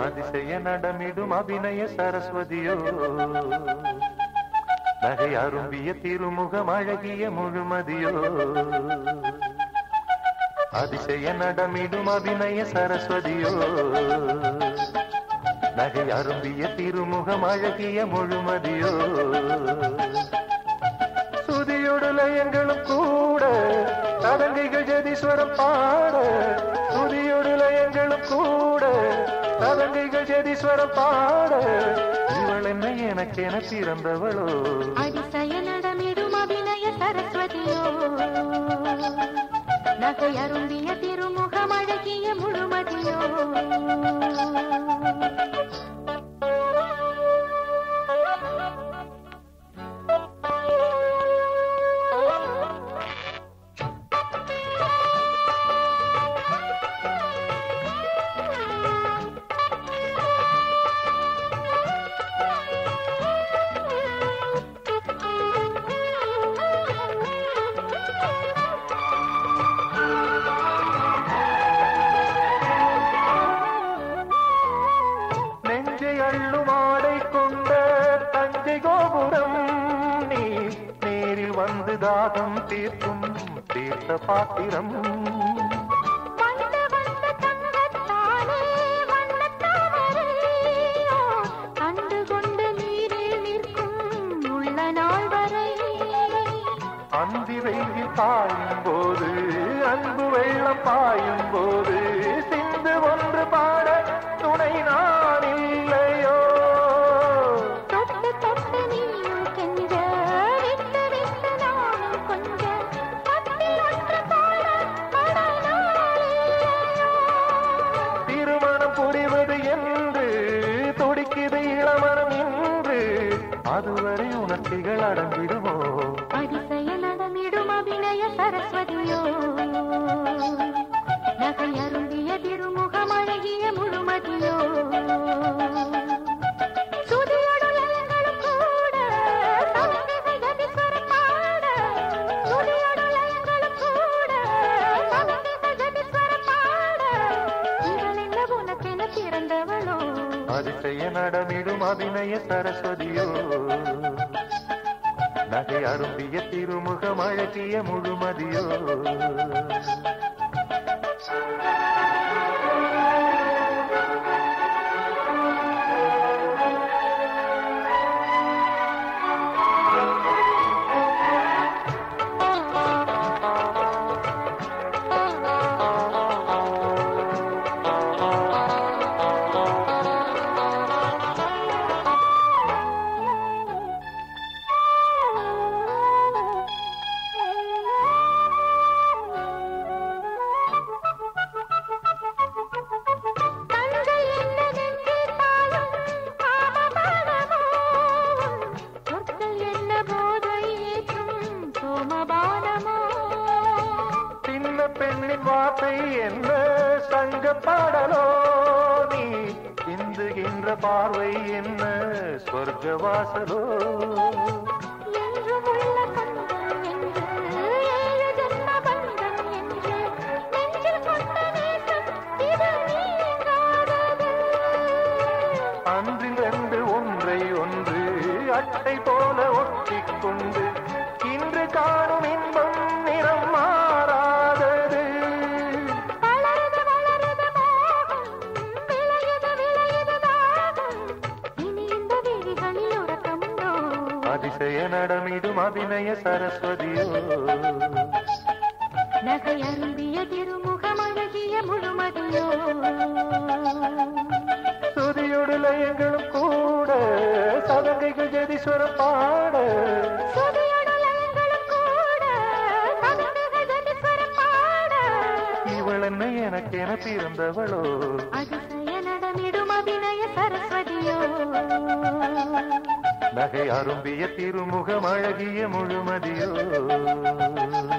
அதிசய நடமிடும் அபிநய சரஸ்வதியோ நகை அரும்பிய திருமுகம் அழகிய முழுமதியோ அதிசய நடமிடும் அபிநய சரஸ்வதியோ நகை அரும்பிய திருமுகம் அழகிய முழுமதியோ சுதியோடு லயங்களும் கூட ததங்கைகள் ஜதீஸ்வரம் பாட சுதியோடு லயங்களும் கூட ததங்கைகள் ஜதீஸ்வரம் பாட இவள் என்ன எனக்கென பிறந்தவளோ அதிசய நடமிடும் அபிநய சரஸ்வதியோ நகை அருந்திய திருமுகம் அழகிய முழுமதியோ நெஞ்சை அள்ளும் ஆடை கொண்ட தஞ்சை கோபுரம் நீ நேரில் வந்து தாகம் தீர்க்கும் தீர்த்த பாத்திரம் வந்த வந்த தங்கத்தானே வண்ணத்தாமரையோ கண்டு கொண்டு நீரில் நிற்கும் உள்ள நாள் வரை அந்தி வெயில் பாயும் போது அன்பு வெள்ளம் பாயும் போது சிந்து ஒன்று பாட துணை நான் இல்லையோ தொட்டு தொட்டு நீயும் கெஞ்ச விட்டு விட்டு நானும் கொஞ்ச பத்தில் ஒன்று போல மடநாளில்லையோ திருமணம் புரிவது என்று துடிக்குது இளமனம் என்று அதுவரை உணர்ச்சிகள் அடங்கிடுமோ அதிசய நடமிடும் அபிநய சரஸ்வதியோ நகை அருந்திய திருமுகம் அழகிய முழுமதியோ சுதியோடு லயங்களும் கூட சமிகைகள் ஜதிஸ்வரம் பாட சுதியோடு லயங்களும் கூட சமிகைகள் ஜதிஸ்வரம் பாட இவள் என்ன உனக்கென பிறந்தவளோ அதிசய நடமிடும் அபிநய சரஸ்வதியோ நகை அரும்பிய திருமுகம் அழகிய முழுமதியோ கண்கள் என்ன நெஞ்சிட்டாலும் காமபானமோ சொற்கள் என்ன போதை ஏற்றும் சோமபானமோ சின்ன பெண்ணின் வார்த்தை என்ன சங்க பாடலோ நீ சிந்துகின்ற பார்வை என்ன சொர்க்க வாசலோ என்றும் உள்ள பந்தம் என்று ஏழு ஜென்ம பந்தம் என்று நெஞ்சில் கொண்ட நேசம் இது நீங்காதது அன்றில் ரெண்டு ஒன்றை ஒன்று அட்டை போல ஒட்டிக்கொண்டு இன்று காணும் இன்பம் நிறம் மாறாதது வளருது வளருது மோகம் விளையுது விளையுது தாகம் இனி இந்த விழிகளில் உறக்கமுண்டோ அதிசய நடமிடும் அபிநய சரஸ்வதியோ நகை அரும்பிய திருமுகம் அழகிய முழுமதியோ சுதியோடு லயங்களும் கூட சதங்கைகள் ஜதீஸ்வரம் பாட சுதியோடு லயங்களும் கூட சதங்குகள் ஜதிஸ்வரம் பாட இவள் என்ன எனக்கென பிறந்தவளோ அதிசய நடமிடும் அபிநய சரஸ்வதியோ நகை அரும்பிய திருமுகம் அழகிய முழுமதியோ